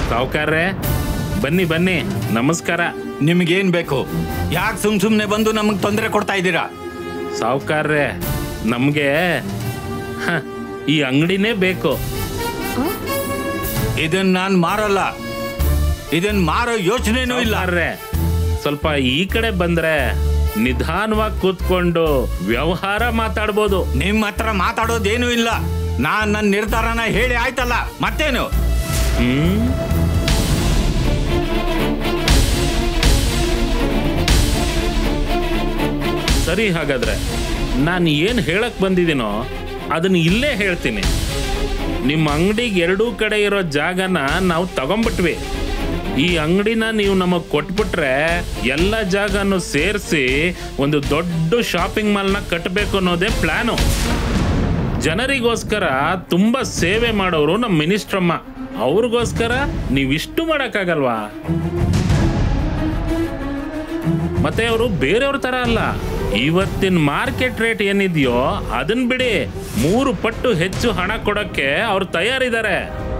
ಸಾವುಕಾರ್ರೆ ಬನ್ನಿ ಬನ್ನಿ ನಮಸ್ಕಾರ ನಿಮ್ಗೇನ್ ಬೇಕು ಯಾಕೆ ಸುಮ್ ಸುಮ್ನೆ ಬಂದು ನಮಗ್ ತೊಂದರೆ ಕೊಡ್ತಾ ಇದ್ದೀರಾ ಸಾವುಕಾರ್ರೆ ನಮ್ಗೆ ಹ, ಈ ಅಂಗಡಿನೇ ಬೇಕು ಇದನ್ನ ನಾನ್ ಮಾರಲ್ಲ ಇದನ್ ಮಾರೋ ಯೋಚನೆನೂ ಇಲ್ಲ ಸಾವುಕಾರ್ರೆ ಸ್ವಲ್ಪ ಈ ಕಡೆ ಬಂದ್ರೆ ನಿಧಾನವಾಗಿ ಕೂತ್ಕೊಂಡು ವ್ಯವಹಾರ ಮಾತಾಡ್ಬೋದು ನಿಮ್ ಹತ್ರ ಮಾತಾಡೋದೇನೂ ಇಲ್ಲ ನಾನ್ ನನ್ನ ನಿರ್ಧಾರನ ಹೇಳಿ ಆಯ್ತಲ್ಲ ಮತ್ತೇನು ಹ್ಮ್ ಸರಿ ಹಾಗಾದ್ರೆ ನಾನು ಏನು ಹೇಳಕ್ ಬಂದಿದ್ದೀನೋ ಅದನ್ನ ಇಲ್ಲೇ ಹೇಳ್ತೀನಿ ನಿಮ್ಮ ಅಂಗಡಿಗೆ ಎರಡೂ ಕಡೆ ಇರೋ ಜಾಗನ ನಾವು ತಗೊಂಬಿಟ್ವಿ ಈ ಅಂಗಡಿನ ನೀವು ನಮಗೆ ಕೊಟ್ಬಿಟ್ರೆ ಎಲ್ಲ ಜಾಗನೂ ಸೇರಿಸಿ ಒಂದು ದೊಡ್ಡ ಶಾಪಿಂಗ್ ಮಾಲ್ನ ಕಟ್ಟಬೇಕು ಅನ್ನೋದೇ ಪ್ಲಾನು ಜನರಿಗೋಸ್ಕರ ತುಂಬಾ ಸೇವೆ ಮಾಡೋರು ನಮ್ಮ ಮಿನಿಸ್ಟ್ರಮ್ಮ ಅವ್ರಿಗೋಸ್ಕರ ನೀವಿಷ್ಟು ಮಾಡಕ್ಕಾಗಲ್ವಾ ಮತ್ತೆ ಅವರು ಬೇರೆಯವ್ರ ತರ ಅಲ್ಲ ಇವತ್ತಿನ ಮಾರ್ಕೆಟ್ ರೇಟ್ ಏನಿದೆಯೋ ಅದನ್ನ ಬಿಡಿ ಮೂರು ಪಟ್ಟು ಹೆಚ್ಚು ಹಣ ಕೊಡಕ್ಕೆ ಅವ್ರು ತಯಾರಿದ್ದಾರೆ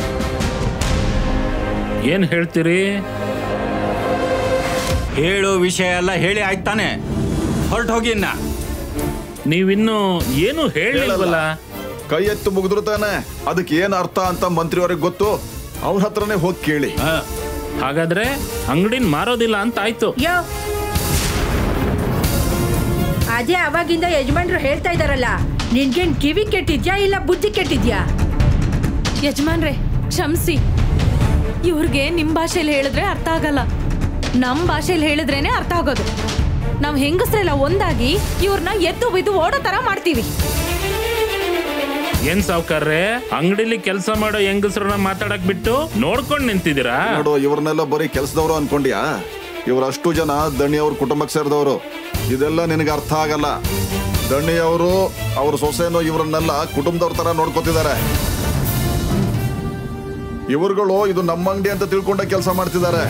ಏನ್ ಹೇಳ್ತೀರಿ ಹೇಳೋ ವಿಷಯ ಎಲ್ಲ ಹೇಳಿ ಆಯ್ತಾನೆ ಹೊರಟು ಹೋಗಿ ಇನ್ನ ನೀವಿನ್ನು ಏನು ಹೇಳಿಲ್ವಲ್ಲ ಕೈ ಎತ್ತು ಮುಗಿದ್ರು ತಾನೆ ಅದಕ್ಕೆ ಏನ್ ಅರ್ಥ ಅಂತ ಮಂತ್ರಿಯವ್ರಿಗೆ ಗೊತ್ತು ಅವ್ರ ಹತ್ರನೇ ಹೋಗಿ ಕೇಳಿ ಹ. ಹಾಗಾದ್ರೆ ಅಂಗಡಿನ ಮಾರೋದಿಲ್ಲ ಅಂತ ಆಯ್ತು ಯೋ ಅದೇ ಅವಾಗಿಂದ ಯಜಮಾನ್ರು ಹೇಳ್ತಾ ಇದಾರಲ್ಲ ನಿನ್ಗೇನ್ ಕಿವಿ ಕೆಟ್ಟಿದ್ಯಾ ಇಲ್ಲ ಬುದ್ಧಿ ಕೆಟ್ಟಿದ್ಯಾ ಯಜಮಾನ್ರೆ ಕ್ಷಮಿಸಿ ಇವ್ರಿಗೆ ನಿಮ್ ಭಾಷೆಯಲ್ಲಿ ಹೇಳಿದ್ರೆ ಅರ್ಥ ಆಗಲ್ಲ ನಮ್ ಭಾಷೆಯಲ್ಲಿ ಹೇಳಿದ್ರೇನೆ ಅರ್ಥ ಆಗೋದು ನಾವ್ ಹೆಂಗಸ್ರೆಲ್ಲ ಒಂದಾಗಿ ಇವ್ರನ್ನ ಎದ್ದು ಬಿದ್ದು ಓಡೋ ತರ ಮಾಡ್ತೀವಿ ಏನ್ ಸಾವ್ಕಾರ್ರೆ ಅಂಗಡಿಲಿ ಕೆಲಸ ಮಾಡೋ ಹೆಂಗಸ್ರನ್ನ ಮಾತಾಡಕ್ ಬಿಟ್ಟು ನೋಡ್ಕೊಂಡ್ ನಿಂತಿದ್ದೀರಾ ನೋಡು ಇವ್ರನ್ನೆಲ್ಲ ಬರೀ ಕೆಲಸದವರು ಅನ್ಕೊಂಡ್ಯಾ ಇವ್ರ ಅಷ್ಟು ಜನ ದಣಿಯವ್ರ ಕುಟುಂಬಕ್ಕೆ ಸೇರಿದವರು ಇದೆಲ್ಲ ನಿನಗೆ ಅರ್ಥ ಆಗಲ್ಲ ದಣಿಯವರು ಅವ್ರ ಸೊಸೆನೋ ಇವರನ್ನೆಲ್ಲ ಕುಟುಂಬದವ್ರ ತರ ನೋಡ್ಕೋತಿದ್ದಾರೆ ಇವರುಗಳು ಇದು ನಮ್ಮ ಅಂಗಡಿ ಅಂತ ತಿಳ್ಕೊಂಡ ಕೆಲಸ ಮಾಡ್ತಿದ್ದಾರೆ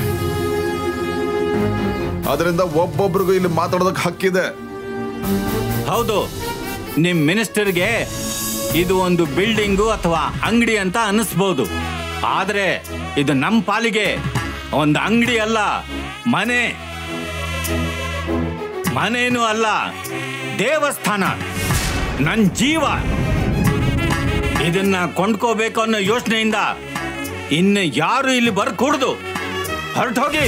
ಅದರಿಂದ ಒಬ್ಬೊಬ್ರಿಗೂ ಇಲ್ಲಿ ಮಾತಾಡೋದಕ್ಕೆ ಹಕ್ಕಿದೆ ಹೌದು ನಿಮ್ ಮಿನಿಸ್ಟರ್ಗೆ ಇದು ಒಂದು ಬಿಲ್ಡಿಂಗು ಅಥವಾ ಅಂಗಡಿ ಅಂತ ಅನಿಸ್ಬೋದು ಆದ್ರೆ ಇದು ನಮ್ಮ ಪಾಲಿಗೆ ಒಂದು ಅಂಗಡಿ ಅಲ್ಲ ಮನೆ ಮನೇನು ಅಲ್ಲ ದೇವಸ್ಥಾನ ನನ್ನ ಜೀವ ಇದನ್ನ ಕೊಂಡ್ಕೋಬೇಕು ಅನ್ನೋ ಯೋಚನೆಯಿಂದ ಇನ್ನು ಯಾರು ಇಲ್ಲಿ ಬರ್ಕೂಡ್ದು ಹೊರಟು ಹೋಗಿ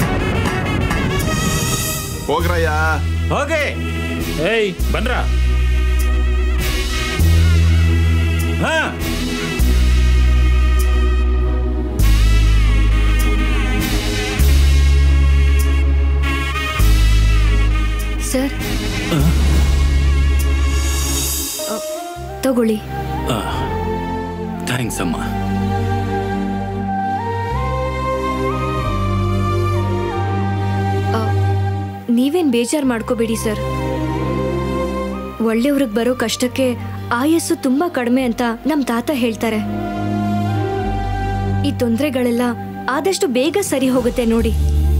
ಹೋಗ್ರಯ್ಯ ಹೋಗಿ ಏಯ್ ಬನ್ರ ಹಾ ಸರ್ ತಗೊಳ್ಳಿ ಥ್ಯಾಂಕ್ಸ್ ಅಮ್ಮ ಆ, ನೀವೇನ್ ಬೇಜಾರ್ ಮಾಡ್ಕೋಬೇಡಿ ಸರ್ ಒಳ್ಳೆಯವ್ರಿಗೆ ಬರೋ ಕಷ್ಟಕ್ಕೆ ಆಯಸ್ಸು ತುಂಬಾ ಕಡಿಮೆ ಅಂತ ನಮ್ ತಾತ ಹೇಳ್ತಾರೆ ಈ ತೊಂದರೆಗಳೆಲ್ಲ ಆದಷ್ಟು ಬೇಗ ಸರಿ ಹೋಗುತ್ತೆ ನೋಡಿ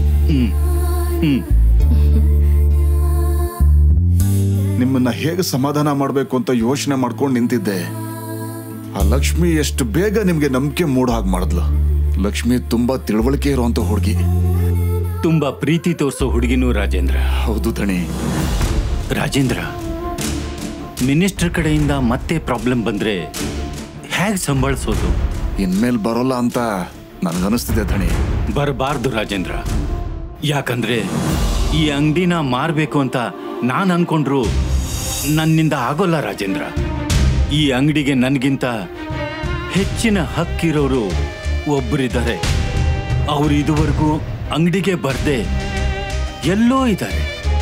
ನಿಮ್ಮನ್ನ ಹೇಗೆ ಸಮಾಧಾನ ಮಾಡಬೇಕು ಅಂತ ಯೋಚನೆ ಮಾಡ್ಕೊಂಡು ನಿಂತಿದ್ದೆ ಆ ಲಕ್ಷ್ಮಿ ಎಷ್ಟು ಬೇಗ ನಿಮ್ಗೆ ನಂಬಿಕೆ ಮೂಡೋ ಹಾಗೆ ಮಾಡಿದ್ಲು ಲಕ್ಷ್ಮಿ ತುಂಬಾ ತಿಳುವಳಿಕೆ ಇರುವಂತ ಹುಡುಗಿ ತುಂಬಾ ಪ್ರೀತಿ ತೋರಿಸೋ ಹುಡುಗಿನೂ ರಾಜೇಂದ್ರ ಹೌದು ದಣಿ ರಾಜೇಂದ್ರ ಮಿನಿಸ್ಟರ್ ಕಡೆಯಿಂದ ಮತ್ತೆ ಪ್ರಾಬ್ಲಮ್ ಬಂದ್ರೆ ಹೇಗೆ ಸಂಭಾಳಿಸೋದು ಇನ್ಮೇಲೆ ಬರೋಲ್ಲ ಅಂತ ನನ್ಗನಿಸ್ತಿದೆ ದಣಿ ಬರಬಾರ್ದು ರಾಜೇಂದ್ರ ಯಾಕಂದ್ರೆ ಈ ಅಂಗಡಿನ ಮಾರಬೇಕು ಅಂತ ನಾನು ಅನ್ಕೊಂಡ್ರು ನನ್ನಿಂದ ಆಗೋಲ್ಲ ರಾಜೇಂದ್ರ ಈ ಅಂಗಡಿಗೆ ನನಗಿಂತ ಹೆಚ್ಚಿನ ಹಕ್ಕಿರೋರು ಒಬ್ಬರಿದ್ದಾರೆ ಅವರು ಇದುವರೆಗೂ ಅಂಗಡಿಗೆ ಬರ್ದೆ ಎಲ್ಲೋ ಇದ್ದಾರೆ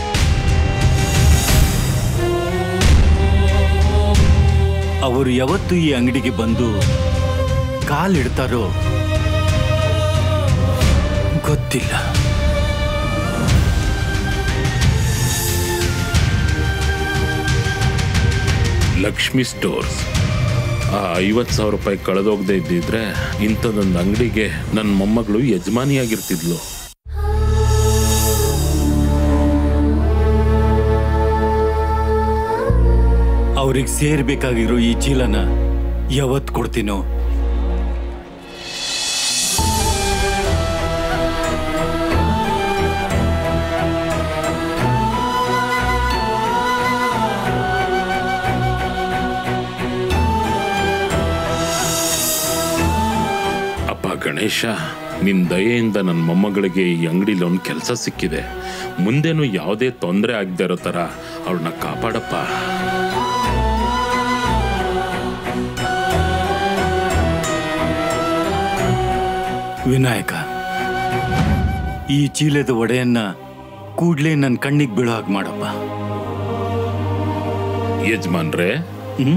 ಅವರು ಯಾವತ್ತು ಈ ಅಂಗಡಿಗೆ ಬಂದು ಕಾಲಿಡ್ತಾರೋ ಗೊತ್ತಿಲ್ಲ ಲಕ್ಷ್ಮಿ ಸ್ಟೋರ್ಸ್ ಆ ಐವತ್ತು ಸಾವಿರ ರೂಪಾಯಿ ಕಳೆದೋಗದೆ ಇದ್ದಿದ್ರೆ ಇಂಥದ್ದೊಂದು ಅಂಗಡಿಗೆ ನನ್ನ ಮೊಮ್ಮಗಳು ಯಜಮಾನಿಯಾಗಿರ್ತಿದ್ಲು ಅವ್ರಿಗೆ ಸೇರ್ಬೇಕಾಗಿರೋ ಈ ಚೀಲನ ಯಾವತ್ ಕೊಡ್ತೀನೋ ಗಣೇಶ ನಿನ್ ದಯೆಯಿಂದ ನನ್ನ ಮೊಮ್ಮಗಳಿಗೆ ಈ ಅಂಗಡಿಲಿ ಒಂದು ಕೆಲಸ ಸಿಕ್ಕಿದೆ ಮುಂದೇನು ಯಾವುದೇ ತೊಂದರೆ ಆಗದೆ ಇರೋ ಥರ ಅವಳನ್ನ ಕಾಪಾಡಪ್ಪ ವಿನಾಯಕ ಈ ಚೀಲದ ಒಡೆಯನ್ನ ಕೂಡ್ಲೇ ನನ್ನ ಕಣ್ಣಿಗೆ ಬೀಳೋ ಹಾಗೆ ಮಾಡಪ್ಪ ಯಜಮಾನ್ರೆ ಹ್ಮ್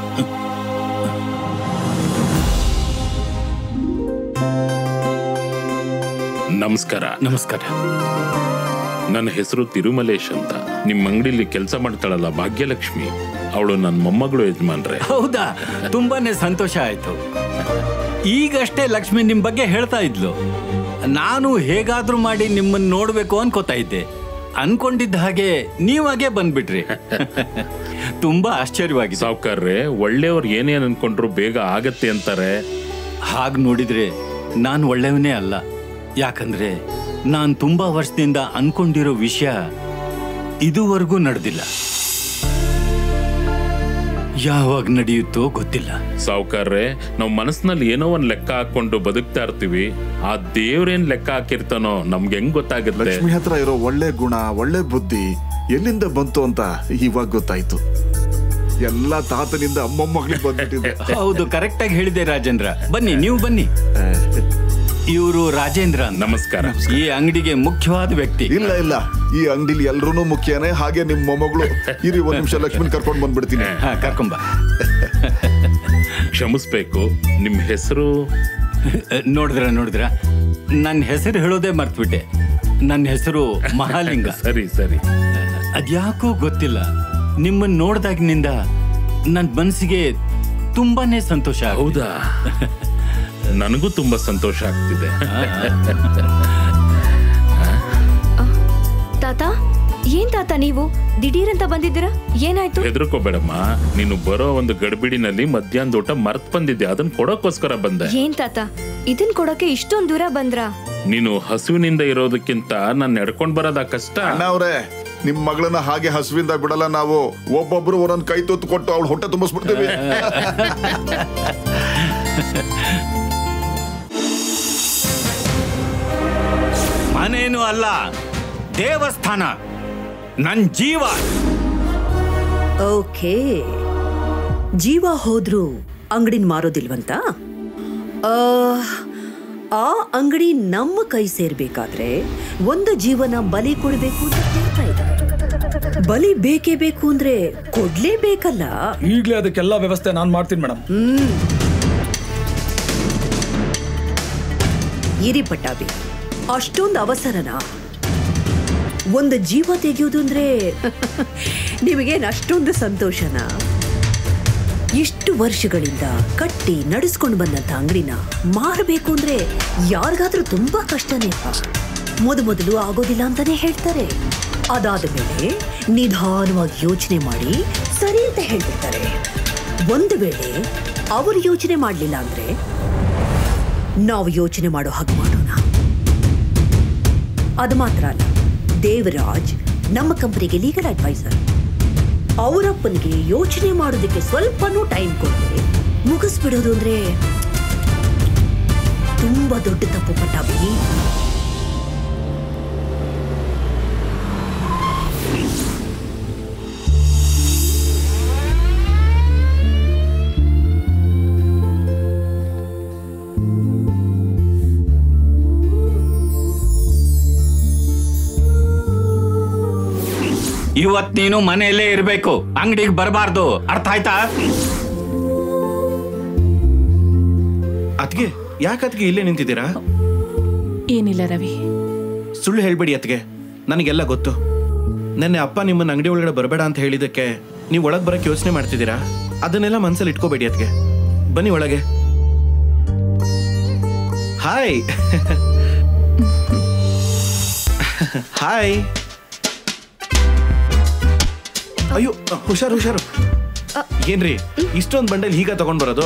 ನಮಸ್ಕಾರ ನಮಸ್ಕಾರ ನನ್ನ ಹೆಸರು ತಿರುಮಲೇಶ್ ಅಂತ ನಿಮ್ಮ ಅಂಗಡಿಲಿ ಕೆಲಸ ಮಾಡ್ತಾಳಲ್ಲ ಭಾಗ್ಯಲಕ್ಷ್ಮಿ ಅವಳು ನನ್ನ ಮೊಮ್ಮಗಳು ಯಜಮಾನ್ರೆ ಹೌದಾ ತುಂಬಾನೇ ಸಂತೋಷ ಆಯ್ತು ಈಗಷ್ಟೇ ಲಕ್ಷ್ಮಿ ನಿಮ್ ಬಗ್ಗೆ ಹೇಳ್ತಾ ಇದ್ಲು ನಾನು ಹೇಗಾದ್ರೂ ಮಾಡಿ ನಿಮ್ಮನ್ನ ನೋಡ್ಬೇಕು ಅನ್ಕೋತಾ ಇದ್ದೆ ಅನ್ಕೊಂಡಿದ್ದ ಹಾಗೆ ನೀವಾಗೆ ಬಂದ್ಬಿಟ್ರಿ ತುಂಬಾ ಆಶ್ಚರ್ಯವಾಗಿದೆ ಸಾವ್ಕಾರ್ರೆ ಒಳ್ಳೆಯವ್ರು ಏನೇನ್ ಅನ್ಕೊಂಡ್ರು ಬೇಗ ಆಗತ್ತೆ ಅಂತಾರೆ ಹಾಗೆ ನೋಡಿದ್ರೆ ನಾನು ಒಳ್ಳೆಯವನೇ ಅಲ್ಲ ಯಾಕಂದ್ರೆ ನಾನು ತುಂಬಾ ವರ್ಷದಿಂದ ಅನ್ಕೊಂಡಿರೋ ವಿಷಯ ಇದುವರೆಗೂ ನಡೆದಿಲ್ಲ ಯಾವಾಗ ನಡೆಯುತ್ತೋ ಗೊತ್ತಿಲ್ಲ ಸಾವ್ಕಾರ್ರೆ ನಾವು ಮನಸ್ಸಿನಲ್ಲಿ ಏನೋ ಒಂದ್ ಲೆಕ್ಕ ಹಾಕೊಂಡು ಬದುಕ್ತಾ ಇರ್ತೀವಿ ಆ ದೇವ್ರೇನ್ ಲೆಕ್ಕ ಹಾಕಿರ್ತಾನೋ ನಮ್ಗೆ ಹೆಂಗ್ ಗೊತ್ತಾಗುತ್ತೆ ಲಕ್ಷ್ಮಿ ಹತ್ರ ಇರೋ ಒಳ್ಳೆ ಗುಣ ಒಳ್ಳೆ ಬುದ್ಧಿ ಎಲ್ಲಿಂದ ಬಂತು ಅಂತ ಇವಾಗ ಗೊತ್ತಾಯ್ತು ಎಲ್ಲ ತಾತನಿಂದ ಮೊಮ್ಮಗಳಿಗೆ ಬಂದ್ಬಿಟ್ಟಿದೆ ಹೌದು ಕರೆಕ್ಟ್ ಆಗಿ ಹೇಳಿದೆ ರಾಜೇಂದ್ರ ಬನ್ನಿ ನೀವು ಬನ್ನಿ ಇವರು ರಾಜೇಂದ್ರ ಅಂತ. ನಮಸ್ಕಾರ ಈ ಅಂಗಡಿಗೆ ಮುಖ್ಯವಾದ ವ್ಯಕ್ತಿ ಇಲ್ಲ ಇಲ್ಲ ಈ ಅಂಗಡಿಲಿ ಎಲ್ರೂ ಮುಖ್ಯನೇ ಹಾಗೆ ನಿಮ್ ಮೊಮ್ಮಗಳು ಇರಿ ಒಂದ್ ನಿಮಿಷ ಲಕ್ಷ್ಮಣ್ ಕರ್ಕೊಂಡ್ ಬಂದ್ಬಿಡ್ತೀನಿ ಹಾ ಕರ್ಕೊಂಬ ಕ್ಷಮಿಸ್ಬೇಕು ನಿಮ್ ಹೆಸರು ನೋಡಿದ್ರ ನೋಡಿದ್ರ ನನ್ನ ಹೆಸರು ಹೇಳೋದೇ ಮರ್ತ್ಬಿಟ್ಟೆ ನನ್ನ ಹೆಸರು ಮಹಾಲಿಂಗ ಸರಿ ಸರಿ ಅದ್ಯಾಕೋ ಗೊತ್ತಿಲ್ಲ ನಿಮ್ಮನ್ನ ನೋಡ್ದಾಗಿನಿಂದ ನನ್ನ ಮನಸ್ಸಿಗೆ ತುಂಬಾನೇ ಸಂತೋಷ ಆಗಿದೆ. ಹೌದಾ ನನಗೂ ತುಂಬಾ ಸಂತೋಷ ಆಗ್ತಿದೆ ತಾತ ಏನ್ ತಾತ ನೀವು ದಿಢೀರಂತ ಬಂದಿದ್ದೀರಾ ಏನಾಯ್ತು ಹೆದರ್ಕೋಬೇಡಮ್ಮ ನೀನು ಬರೋ ಒಂದು ಗಡ್ಬಿಡಿನಲ್ಲಿ ಮಧ್ಯಾಹ್ನದ ಊಟ ಮರ್ತ್ ಬಂದಿದ್ದೆ ಅದನ್ನ ಕೊಡೋಕೋಸ್ಕರ ಬಂದೆ ಏನ್ ತಾತ ಇದನ್ ಕೊಡೋಕೆ ಇಷ್ಟೊಂದ್ ದೂರ ಬಂದ್ರಾ ನೀನು ಹಸುವಿನಿಂದ ಇರೋದಕ್ಕಿಂತ ನಾನು ನಡ್ಕೊಂಡ್ ಬರೋದ ಕಷ್ಟ ಅಣ್ಣ ಅವ್ರೆ ನಿಮ್ ಮಗಳನ್ನ ಹಾಗೆ ಹಸುವಿಂದ ಬಿಡಲ್ಲ ನಾವು ಒಬ್ಬೊಬ್ರು ಒಂದೊಂದ್ ಕೈ ತುತ್ತು ಕೊಟ್ಟು ಅವಳು ಹೊಟ್ಟೆ ತುಂಬಿಸ್ಬಿಡ್ತೀವಿ ಮನೇನು ಅಲ್ಲ ದೇವಸ್ಥಾನ ನನ್ ಜೀವ ಓಕೆ ಜೀವ ಹೋದ್ರು ಅಂಗಡಿನ ಮಾರೋದಿಲ್ವಂತ ಆ, ಆ ಅಂಗಡಿ ನಮ್ಮ ಕೈ ಸೇರ್ಬೇಕಾದ್ರೆ ಒಂದು ಜೀವನ ಬಲಿ ಕೊಡ್ಬೇಕು ಅಂತ ಹೇಳ್ತಾ ಇದ್ದಾರೆ ಬಲಿ ಬೇಕೇ ಬೇಕು ಅಂದ್ರೆ ಕೊಡ್ಲೇಬೇಕಲ್ಲ ಈಗಲೇ ಅದಕ್ಕೆಲ್ಲ ವ್ಯವಸ್ಥೆ ನಾನು ಮಾಡ್ತೀನಿ ಮೇಡಮ್ ಇರಿ ಪಟ್ಟಾಭಿ ಅಷ್ಟೊಂದು ಅವಸರನಾ ಒಂದು ಜೀವ ತೆಗೆಯೋದು ಅಂದ್ರೆ ನಿಮಗೇನು ಅಷ್ಟೊಂದು ಸಂತೋಷನಾ ಇಷ್ಟು ವರ್ಷಗಳಿಂದ ಕಟ್ಟಿ ನಡೆಸ್ಕೊಂಡು ಬಂದಂತ ಅಂಗಡಿನ ಮಾರಬೇಕು ಅಂದ್ರೆ ಯಾರಿಗಾದ್ರೂ ತುಂಬಾ ಕಷ್ಟನೇ ಮೊದ ಮೊದಲು ಆಗೋದಿಲ್ಲ ಅಂತಾನೆ ಹೇಳ್ತಾರೆ ಅದಾದ ಮೇಲೆ ನಿಧಾನವಾಗಿ ಯೋಚನೆ ಮಾಡಿ ಸರಿ ಅಂತ ಹೇಳ್ಬಿಡ್ತಾರೆ ಒಂದು ವೇಳೆ ಅವರು ಯೋಚನೆ ಮಾಡಲಿಲ್ಲ ಅಂದ್ರೆ ನಾವು ಯೋಚನೆ ಮಾಡೋ ಹಾಗೆ ಮಾಡೋಣ ಅದು ಮಾತ್ರ ಅಲ್ಲ ದೇವರಾಜ್ ನಮ್ಮ ಕಂಪನಿಗೆ ಲೀಗಲ್ ಅಡ್ವೈಸರ್ ಅವರಪ್ಪನಿಗೆ ಯೋಚನೆ ಮಾಡೋದಕ್ಕೆ ಸ್ವಲ್ಪನೂ ಟೈಮ್ ಕೊಟ್ಟರೆ ಮುಗಿಸ್ಬಿಡೋದು ಅಂದ್ರೆ ತುಂಬಾ ದೊಡ್ಡ ತಪ್ಪು ಪಟ್ಟಾಭಿ ಇವತ್ ನೀನು ಮನೆಯಲ್ಲೇ ಇರ್ಬೇಕು ಅಂಗಡಿಗೆ ಬರಬಾರ್ದು ಅರ್ಥ ಆಯ್ತಾ ಅತ್ಗೆ ಯಾಕೆ ಅತ್ಗೆ ಇಲ್ಲೇ ನಿಂತಿದ್ದೀರಾ ಏನಿಲ್ಲ ರವಿ ಸುಳ್ಳು ಹೇಳ್ಬೇಡಿ ಅತ್ಗೆ ನನಗೆಲ್ಲ ಗೊತ್ತು ನೆನ್ನೆ ಅಪ್ಪ ನಿಮ್ಮನ್ನ ಅಂಗಡಿ ಒಳಗಡೆ ಬರಬೇಡ ಅಂತ ಹೇಳಿದಕ್ಕೆ ನೀವು ಒಳಗೆ ಬರಕ್ಕೆ ಯೋಚನೆ ಮಾಡ್ತಿದ್ದೀರಾ ಅದನ್ನೆಲ್ಲ ಮನ್ಸಲ್ಲಿ ಇಟ್ಕೋಬೇಡಿ ಅತ್ಗೆ ಬನ್ನಿ ಒಳಗೆ ಹಾಯ್ ಹಾಯ್ ಅಯ್ಯೋ ಹುಷಾರು ಹುಷಾರು ಏನ್ರಿ ಇಷ್ಟೊಂದು ಬಂಡಲ್ ಹೀಗ ತಗೊಂಡ್ ಬರೋದು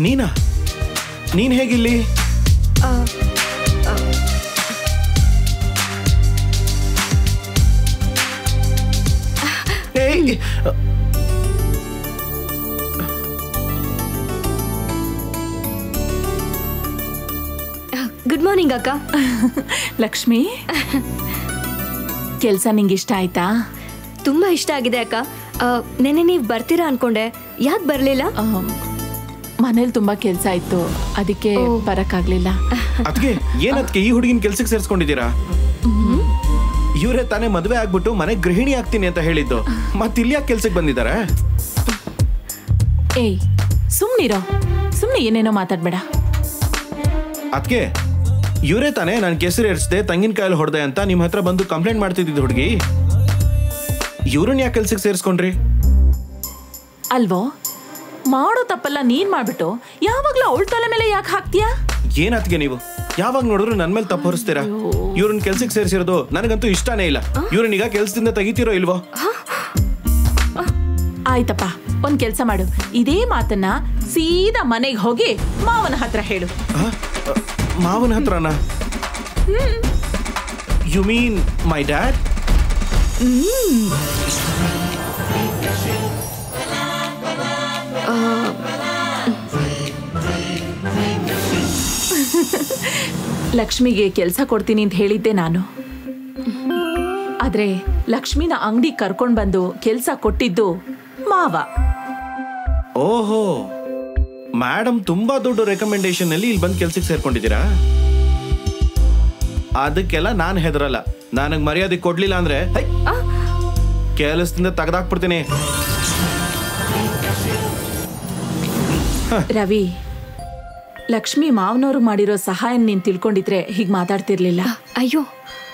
ನೀನಾ ನೀನ್ ಹೇಗಿಲ್ಲಿ ಏಯ್, ಗುಡ್ ಮಾರ್ನಿಂಗ್ ಅಕ್ಕ ಲಕ್ಷ್ಮಿ ಕೆಲ್ಸ ನಿಂಗೆ ಇಷ್ಟ ಆಯ್ತಾ ತುಂಬಾ ಇಷ್ಟ ಆಗಿದೆ ಅಕ್ಕ ಆ, ನೆನ್ನೆ ನೀವು ಬರ್ತೀರಾ ಅನ್ಕೊಂಡೆ ಯಾಕೆ ಬರಲಿಲ್ಲ ಮನೇಲಿ ತುಂಬಾ ಕೆಲ್ಸ ಇತ್ತು ಅದಕ್ಕೆ ಬರಕ್ಕಾಗ್ಲಿಲ್ಲ ಅದ್ಕೆ ಏನ್ ಅದ್ಕೆ ಈ ಹುಡುಗಿನ ಕೆಲ್ಸಕ್ಕೆ ಸೇರಿಸ್ಕೊಂಡಿದ್ದೀರಾ ಇವ್ರೇ ತಾನೇ ಮದುವೆ ಆಗ್ಬಿಟ್ಟು ಮನೆ ಗೃಹಿಣಿ ಆಗ್ತೀನಿ ಅಂತ ಹೇಳಿದ್ದು ಮತ್ ಇಲ್ಲಿ ಯಾಕೆ ಕೆಲ್ಸಕ್ಕೆ ಬಂದಿದ್ದಾರೆ ಏಯ್ ಸುಮ್ನಿರೋ ಸುಮ್ನೆ ಏನೇನೋ ಮಾತಾಡ್ಬೇಡ ಅದ್ಕೆ ಇವರೇ ತಾನೇ ನಾನು ಕೆಸರು ಏರ್ಸ್ದೆ ತಂಗಿನಕಾಯಲ್ಲಿ ಹೊಡೆದೆ ಅಂತ ನಿಮ್ಮ ಹತ್ರ ಬಂದು ಕಂಪ್ಲೇಂಟ್ ಮಾಡ್ತಿದ್ದಿದ್ದು ಹುಡುಗಿ ಇವ್ರನ್ನ ಯಾಕೆ ಕೆಲ್ಸಕ್ಕೆ ಸೇರಿಸ್ಕೊಂಡ್ರಿ ಅಲ್ವೋ ಮಾಡೋ ತಪ್ಪಲ್ಲ ನೀನ್ ಮಾಡ್ಬಿಟ್ಟು ಯಾವಾಗ್ಲೂ ಅವಳ ತಲೆ ಮೇಲೆ ಯಾಕೆ ಹಾಕ್ತೀಯಾ ಏನ್ ಅದ್ಗೆ ನೀವು ಯಾವಾಗ ನೋಡಿದ್ರು ನನ್ ಮೇಲೆ ತಪ್ಪು ಹೊರಿಸ್ತೀರಾ ಇವ್ರನ್ನ ಕೆಲ್ಸಕ್ಕೆ ಸೇರಿಸಿರೋದು ನನಗಂತೂ ಇಷ್ಟನೇ ಇಲ್ಲ ಇವ್ರನ್ನ ಈಗ ಕೆಲ್ಸದಿಂದ ತೆಗಿತೀರೋ ಇಲ್ವೋ ಆಯ್ತಪ್ಪ ಒಂದ್ ಕೆಲ್ಸ ಮಾಡು ಇದೇ ಮಾತನ್ನ ಸೀದಾ ಮನೆಗೆ ಹೋಗಿ ಮಾವನ ಹತ್ರ ಹೇಳು ಆ? ಅ, ಮಾವನ ಹತ್ರನ ಯು ಮೀನ್ ಮೈ ಡ್ಯಾಡ್ ಲಕ್ಷ್ಮಿಗೆ ಕೆಲಸ ಕೊಡ್ತೀನಿ ಅಂತ ಹೇಳಿದ್ದೆ ನಾನು ಆದ್ರೆ ಲಕ್ಷ್ಮಿನ ಅಂಗಡಿ ಕರ್ಕೊಂಡ್ ಬಂದು ಕೆಲಸ ಕೊಟ್ಟಿದ್ದು ಮಾವ ಓಹೋ ಮೇಡಮ್ ತುಂಬಾ ದೊಡ್ಡ ರೆಕಮೆಂಡೇಶನ್ ಅಲ್ಲಿ ಇಲ್ಲಿ ಬಂದು ಕೆಲ್ಸಕ್ಕೆ ಸೇರ್ಕೊಂಡಿದ್ದೀರಾ ಅದಕ್ಕೆಲ್ಲ ನಾನು ಹೆದರಲ್ಲ ನನಗೆ ಮರ್ಯಾದೆ ಕೊಡ್ಲಿಲ್ಲ ಅಂದ್ರೆ ಹೈ, ಕೆಲಸದಿಂದ ತೆಗೆದಾಕ್ಬಿಡ್ತೀನಿ ರವಿ ಲಕ್ಷ್ಮಿ ಮಾವನವ್ರು ಮಾಡಿರೋ ಸಹಾಯ ನೀನ್ ತಿಳ್ಕೊಂಡಿದ್ರೆ ಹೀಗ್ ಮಾತಾಡ್ತಿರ್ಲಿಲ್ಲ ಅಯ್ಯೋ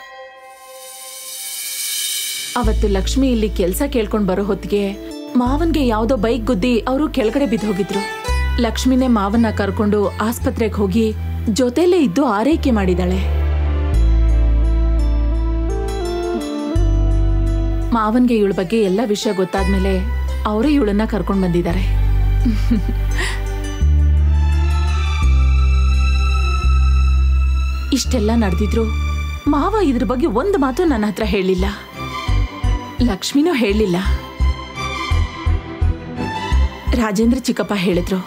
ಅವತ್ತು ಲಕ್ಷ್ಮಿ ಇಲ್ಲಿ ಕೆಲ್ಸ ಕೇಳ್ಕೊಂಡ್ ಬರೋ ಹೊತ್ತಿಗೆ ಮಾವನ್ಗೆ ಯಾವ್ದೋ ಬೈಕ್ ಗುದ್ದಿ ಅವರು ಕೆಳಗಡೆ ಬಿದ್ದು ಹೋಗಿದ್ರು ಲಕ್ಷ್ಮಿನೇ ಮಾವನ್ನ ಕರ್ಕೊಂಡು ಆಸ್ಪತ್ರೆಗೆ ಹೋಗಿ ಜೊತೆಲೇ ಇದ್ದು ಆರೈಕೆ ಮಾಡಿದಾಳೆ ಮಾವನ್ಗೆ ಇವಳ ಬಗ್ಗೆ ಎಲ್ಲ ವಿಷಯ ಗೊತ್ತಾದ್ಮೇಲೆ ಅವರೇ ಇವಳನ್ನ ಕರ್ಕೊಂಡ್ ಬಂದಿದ್ದಾರೆ ಇಷ್ಟೆಲ್ಲ ನಡೆದಿದ್ರು ಮಾವ ಇದ್ರ ಬಗ್ಗೆ ಒಂದು ಮಾತು ನನ್ನ ಹತ್ರ ಹೇಳಿಲ್ಲ ಲಕ್ಷ್ಮಿನೂ ಹೇಳಿಲ್ಲ ರಾಜೇಂದ್ರ ಚಿಕ್ಕಪ್ಪ ಹೇಳಿದ್ರು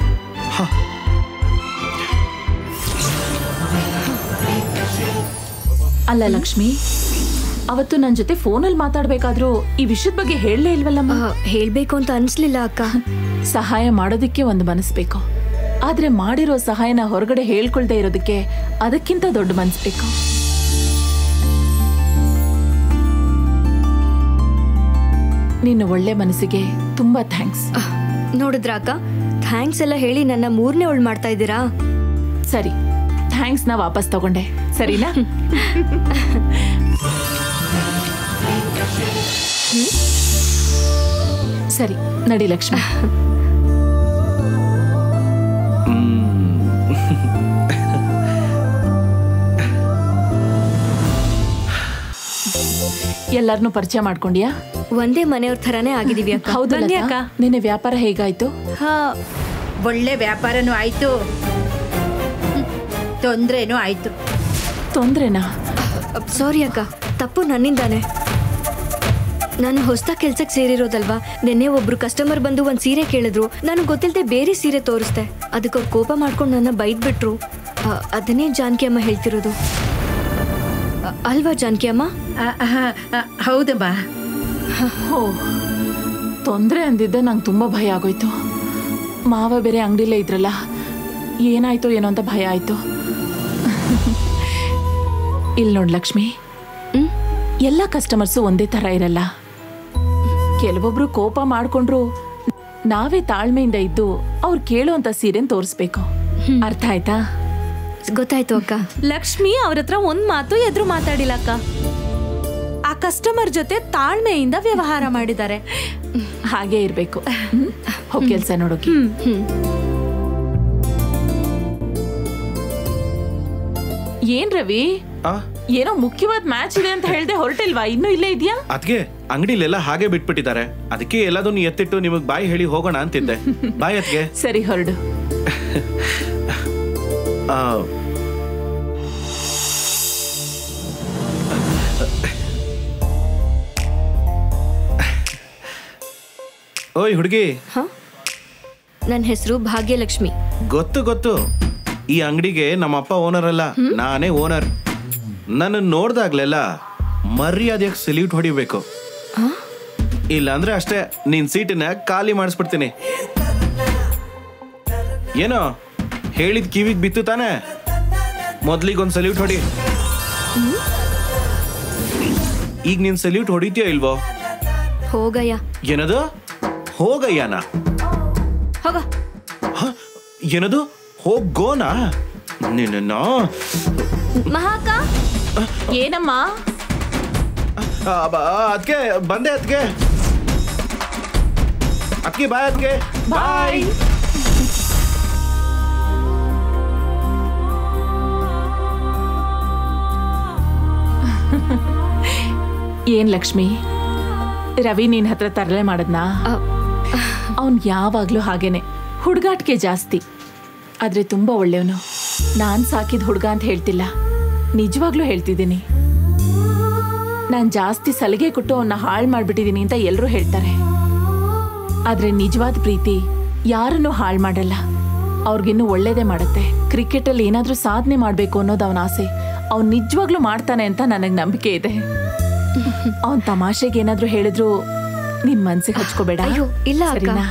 ಅಲ್ಲ ಲಕ್ಷ್ಮಿ ಅವತ್ತು ನನ್ನ ಜೊತೆ ಫೋನಲ್ಲಿ ಮಾತಾಡ್ಬೇಕಾದ್ರೂ ಈ ವಿಷಯದ ಬಗ್ಗೆ ಹೇಳಲೇ ಇಲ್ವಲ್ಲಮ್ಮ ಆ, ಹೇಳ್ಬೇಕು ಅಂತ ಅನ್ಸ್ಲಿಲ್ಲ ಅಕ್ಕ ಸಹಾಯ ಮಾಡೋದಕ್ಕೆ ಒಂದು ಮನಸ್ಬೇಕು ಆದ್ರೆ ಮಾಡಿರೋ ಸಹಾಯನ ಹೊರಗಡೆ ಹೇಳ್ಕೊಳ್ದೇ ಇರೋದಕ್ಕೆ ಅದಕ್ಕಿಂತ ದೊಡ್ಡ ಮನಸ್ಬೇಕು ನಿನ್ನ ಒಳ್ಳೆ ಮನಸ್ಸಿಗೆ ತುಂಬಾ ಥ್ಯಾಂಕ್ಸ್ ಆ, ನೋಡಿದ್ರಾ ಅಕ್ಕ ಥ್ಯಾಂಕ್ಸ್ ಎಲ್ಲ ಹೇಳಿ ನನ್ನ ಮೂರನೇ ಒಳ್ ಮಾಡ್ತಾ ಇದ್ದೀರಾ ಸರಿ ಥ್ಯಾಂಕ್ಸ್ ನ ವಾಪಸ್ ತಗೊಂಡೆ ಸರಿನಾ ಸರಿ ನಡಿ ಲಕ್ಷ್ಮಿ ಎಲ್ಲಾರನ್ನೂ ಪರಿಚಯ ಮಾಡ್ಕೊಂಡ್ಯಾ ಒಂದೇ ಮನೆಯವ್ರ ಥರಾನೇ ಆಗಿದೀವಿ ಅಕ್ಕ ಹೌದು ಬನ್ನಿ ಅಕ್ಕ ನಿನ್ನೆ ವ್ಯಾಪಾರ ಹೇಗಾಯ್ತು ಹಾ ಒಳ್ಳೆ ವ್ಯಾಪಾರನೂ ಆಯ್ತು ಹ್ಮ್. ತೊಂದ್ರೆನೂ ಆಯ್ತು ತೊಂದ್ರೆನಾ ಸಾರಿ ಅಕ್ಕ ತಪ್ಪು ನನ್ನಿಂದಾನೆ ನಾನು ಹೊಸ ಕೆಲ್ಸಕ್ಕೆ ಸೇರಿರೋದಲ್ವಾ ನಿನ್ನೆ ಒಬ್ರು ಕಸ್ಟಮರ್ ಬಂದು ಒಂದ್ ಸೀರೆ ಕೇಳಿದ್ರು ನಾನು ಗೊತ್ತಿಲ್ಲದೆ ಬೇರೆ ಸೀರೆ ತೋರಿಸ್ದೆ ಅದಕ್ಕೆ ಅವ್ರು ಕೋಪ ಮಾಡ್ಕೊಂಡು ನನ್ನ ಬೈದ್ಬಿಟ್ರು ಆ, ಅದನ್ನೇ ಜಾನಕಿ ಅಮ್ಮ ಹೇಳ್ತಿರೋದು ಆ, ಅಲ್ವಾ ಜಾನಕಿ ಅಮ್ಮ ಆ, ಆ, ಆ, ಹೌದಮ್ಮ ಹೋ ತೊಂದರೆ ಅಂದಿದ್ದೆ ನಂಗೆ ತುಂಬ ಭಯ ಆಗೋಯ್ತು ಮಾವ ಬೇರೆ ಅಂಗಡಿಲೇ ಇದ್ರಲ್ಲ ಏನಾಯ್ತೋ ಏನೋ ಅಂತ ಭಯ ಆಯ್ತು ಇಲ್ಲಿ ನೋಡ್ ಲಕ್ಷ್ಮಿ ಹ್ಮ್? ಎಲ್ಲ ಕಸ್ಟಮರ್ಸು ಒಂದೇ ಥರ ಇರಲ್ಲ ಕೆಲವೊಬ್ರು ಕೋಪ ಮಾಡ್ಕೊಂಡ್ರು ನಾವೇ ತಾಳ್ಮೆಯಿಂದ ಇದ್ದು ಅವ್ರು ಕೇಳುವಂತ ಸೀರೆನ್ ತೋರಿಸ್ಬೇಕು ಅರ್ಥ ಆಯ್ತಾ ಗೊತ್ತಾಯ್ತು ಅಕ್ಕ ಲಕ್ಷ್ಮಿ ಅವ್ರ ಹತ್ರ ಒಂದ್ ಮಾತು ಎದುರು ಮಾತಾಡಿಲ್ಲ ಅಕ್ಕ ಆ ಕಸ್ಟಮರ್ ಜೊತೆ ತಾಳ್ಮೆಯಿಂದ ವ್ಯವಹಾರ ಮಾಡಿದ್ದಾರೆ ಹಾಗೆ ಇರ್ಬೇಕು ಹೋಗಿ ಕೆಲ್ಸ ನೋಡೋಕೆ ಏನ್ ರವಿ ಆ ಏನೋ ಮುಖ್ಯವಾದ ಮ್ಯಾಚ್ ಇದೆ ಅಂತ ಹೇಳ್ದೆ ಹೊರಟಿಲ್ವಾ ಇನ್ನೂ ಇಲ್ಲೇ ಇದೆಯಾ ಅದ್ಗೆ ಅಂಗಡಿಲೆಲ್ಲ ಹಾಗೆ ಬಿಟ್ಬಿಟ್ಟಿದ್ದಾರೆ ಅದಕ್ಕೆ ಎಲ್ಲದನ್ನು ಎತ್ತಿಟ್ಟು ನಿಮಗ್ ಬಾಯಿ ಹೇಳಿ ಹೋಗೋಣ ಅಂತಿದ್ದೆ ಬಾಯ್ ಅದ್ಗೆ ಸರಿ ಹೊರಡು ಆ, ಓಯ್ ಹುಡುಗಿ ನನ್ನ ಹೆಸರು ಭಾಗ್ಯಲಕ್ಷ್ಮಿ ಗೊತ್ತು ಗೊತ್ತು ಈ ಅಂಗಡಿಗೆ ನಮ್ಮ ಅಪ್ಪ ಓನರ್ ಅಲ್ಲ ನಾನೇ ಓನರ್ ನನ್ನ ನೋಡ್ದಾಗ್ಲೆಲ್ಲ ಮರ್ಯಾದೆಯಾಗಿ ಸಲ್ಯೂಟ್ ಹೊಡಿಬೇಕು ಇಲ್ಲ ಅಂದ್ರೆ ಅಷ್ಟೇ ನಿನ್ ಸೀಟನ್ನ ಖಾಲಿ ಮಾಡಿಸ್ಬಿಡ್ತೀನಿ ಏನೋ ಹೇಳಿದ್ ಕಿವಿಗ್ ಬಿತ್ತು ತಾನೆ ಮೊದ್ಲಿಗೊಂದ್ ಸಲ್ಯೂಟ್ ಹೊಡಿ ಈಗ ನೀನ್ ಸಲ್ಯೂಟ್ ಹೊಡಿತೀಯೋ ಇಲ್ವೋ ಹೋಗಯ್ಯ ಏನದು ಹೋಗಯ್ಯನ ಹೋಗ ಹ? ಏನದು ಹೋಗೋನಾ ನಿನ್ನ ಮಹಾಕ ಏನಮ್ಮ ಅದಕ್ಕೆ ಬಂದೆ ಅದಕ್ಕೆ ಅದಕ್ಕೆ ಬಾಯ್ ಅದಕ್ಕೆ ಬಾಯ್ ಏನ್ ಲಕ್ಷ್ಮಿ ರವಿ ನಿನ್ ಹತ್ರ ತರಲೆ ಮಾಡದ್ನಾ ಅವನ್ ಯಾವಾಗ್ಲೂ ಹಾಗೇನೆ ಹುಡುಗಾಟಿಕೆ ಜಾಸ್ತಿ ಆದ್ರೆ ತುಂಬಾ ಒಳ್ಳೆಯವನು ನಾನ್ ಸಾಕಿದ ಹುಡುಗ ಅಂತ ಹೇಳ್ತಿಲ್ಲ ನಿಜವಾಗ್ಲೂ ಹೇಳ್ತಿದ್ದೀನಿ ನಾನ್ ಜಾಸ್ತಿ ಸಲಿಗೆ ಕೊಟ್ಟು ಅವನ್ನ ಹಾಳು ಮಾಡ್ಬಿಟ್ಟಿದೀನಿ ಅಂತ ಎಲ್ಲರೂ ಹೇಳ್ತಾರೆ ಆದ್ರೆ ನಿಜವಾದ ಪ್ರೀತಿ ಯಾರನ್ನೂ ಹಾಳು ಮಾಡಲ್ಲ ಅವ್ರಿಗಿನ್ನೂ ಒಳ್ಳೇದೇ ಮಾಡುತ್ತೆ ಕ್ರಿಕೆಟಲ್ಲಿ ಏನಾದ್ರೂ ಸಾಧನೆ ಮಾಡಬೇಕು ಅನ್ನೋದು ಅವನ ಆಸೆ ಅವ್ನು ನಿಜವಾಗ್ಲೂ ಮಾಡ್ತಾನೆ ಅಂತ ನನಗೆ ನಂಬಿಕೆ ಇದೆ ಅವನ್ ತಮಾಷೆಗೆ ಏನಾದ್ರೂ ಹೇಳಿದ್ರು ನಿನ್ ಮನ್ಸಿಗೆ ಹಚ್ಕೋಬೇಡ ಅಯ್ಯೋ, ಇಲ್ಲ ಅಕ್ಕ. ಸರಿನಾ?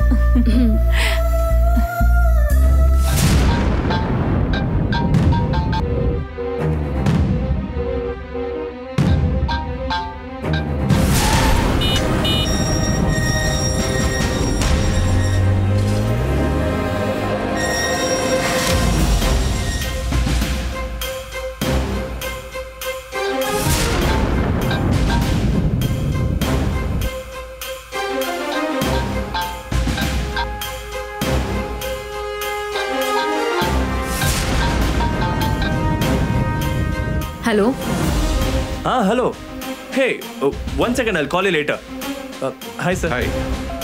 ಹಲೋ ಹಾ ಹಲೋ ಹೇ ಒನ್ ಸೆಕೆಂಡ್ ಅಲ್ಲಿ ಕಾಲಿ ಲೇಟರ್ ಹಾಯ್ ಸರ್ ಹಾಯ್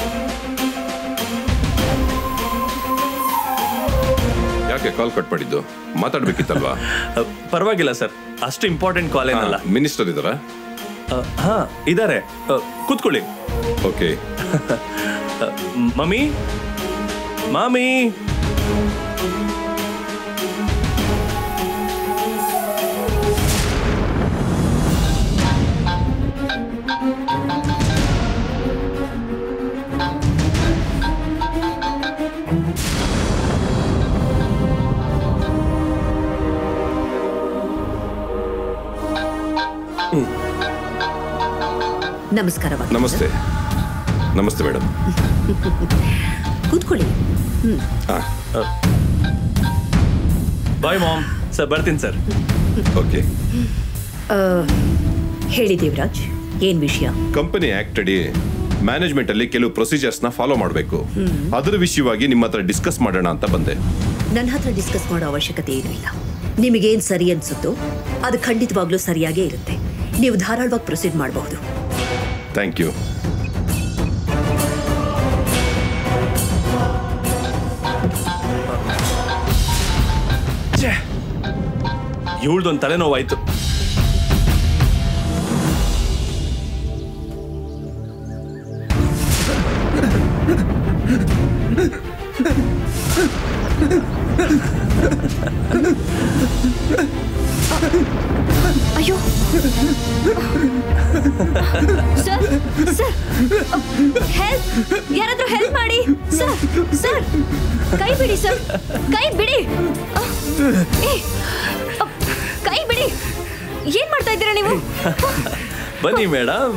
ಯಾಕೆ ಕಾಲ್ ಕಟ್ ಮಾಡಿದ್ದು ಮಾತಾಡ್ಬೇಕಿತ್ತಲ್ವಾ ಪರವಾಗಿಲ್ಲ ಸರ್ ಅಷ್ಟು ಇಂಪಾರ್ಟೆಂಟ್ ಕಾಲ್ ಏನಲ್ಲ ಮಿನಿಸ್ಟರ್ ಇದಾರಾ ಹಾ ಇದಾರೆ ಆ, ಕೂತ್ಕೊಳ್ಳಿ ಓಕೆ ಮಮ್ಮಿ ಮಾಮಿ ನಮಸ್ಕಾರ ನಮಸ್ತೆ ನಮಸ್ತೆ ಮೇಡಮ್ ಕೂತ್ಕೊಳ್ಳಿ ಹ್ಮ್ ಬಾಯ್ ಮಾಮ್ ಸರ್ ಬರ್ತೀನಿ ಸರ್ ಓಕೆ ಆ, ಹೇಳಿ ದೇವರಾಜ್ ಏನ್ ವಿಷಯ ಕಂಪನಿ ಆಕ್ಟ್ ಅಡಿ ಮ್ಯಾನೇಜ್ಮೆಂಟ್ ಅಲ್ಲಿ ಕೆಲವು ಪ್ರೊಸೀಜರ್ಸ್ ನ ಫಾಲೋ ಮಾಡಬೇಕು ಹ್ಮ್. ಅದರ ವಿಷಯವಾಗಿ ನಿಮ್ಮ ಹತ್ರ ಡಿಸ್ಕಸ್ ಮಾಡೋಣ ಅಂತ ಬಂದೆ ನನ್ನ ಹತ್ರ ಡಿಸ್ಕಸ್ ಮಾಡೋ ಅವಶ್ಯಕತೆ ಏನೂ ಇಲ್ಲ ನಿಮಗೇನ್ ಸರಿ ಅನ್ಸುತ್ತೋ ಅದು ಖಂಡಿತವಾಗ್ಲೂ ಸರಿಯಾಗೇ ಇರುತ್ತೆ ನೀವು ಧಾರಾಳವಾಗಿ ಪ್ರೊಸೀಡ್ ಮಾಡಬಹುದು ಥ್ಯಾಂಕ್ ಯು ಇವಳ್ದೊಂದು ತಲೆನೋವಾಯ್ತು ಅಯ್ಯೋ ಸರ್ ಸರ್ ಹೆಲ್ಪ್ ಯಾರಾದ್ರೂ ಹೆಲ್ಪ್ ಮಾಡಿ ಸರ್ ಸರ್ ಕೈ ಬಿಡಿ ಸರ್ ಕೈ ಬಿಡಿ ಅಹ್, ಏ, ಅಹ್, ಕೈ ಬಿಡಿ ಏನ್ ಮಾಡ್ತಾ ಇದ್ದೀರಾ ನೀವು ಬನ್ನಿ ಮೇಡಮ್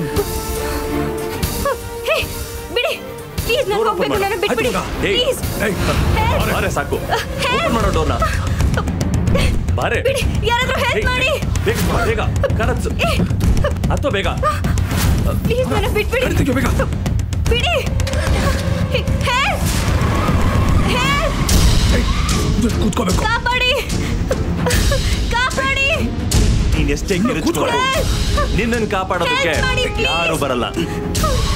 ಹೇ ಬಿಡಿ ಪ್ಲೀಸ್ ನಾನು ಹೋಗ್ಬೇಕು ನಾನು ಬಿಟ್ಬಿಡಿ ಪ್ಲೀಸ್ ಬಾರೆ ಸಾಕು ಓಪನ್ ಮಾಡೋ ಡೋರ್ನ ಬಾರೆ ಬಿಡಿ ಯಾರಾದ್ರೂ ಹೆಲ್ಪ್ ಮಾಡಿ ಬೇಗ ಬಾ, ಬೇಗ ಕರತ್ಸು ಹತ್ತೋ ಬೇಗ ಪ್ಲೀಸ್ ನನ್ನ ಬಿಟ್ಬಿಡಿ ಬಿಡಿ ಹೆಲ್ಪ್ ಹೆಲ್ಪ್ ಕೂತ್ಕೋಬೇಕು ಕಾಪಾಡಿ ಕಾಪಾಡಿ ನೀನ್ ಎಷ್ಟೇ ಕಿರಿಚ್ಕೊಂಡು ನಿನ್ನನ್ನು ಕಾಪಾಡೋದಕ್ಕೆ Help ಮಾಡಿ, please. ಯಾರು ಬರಲ್ಲ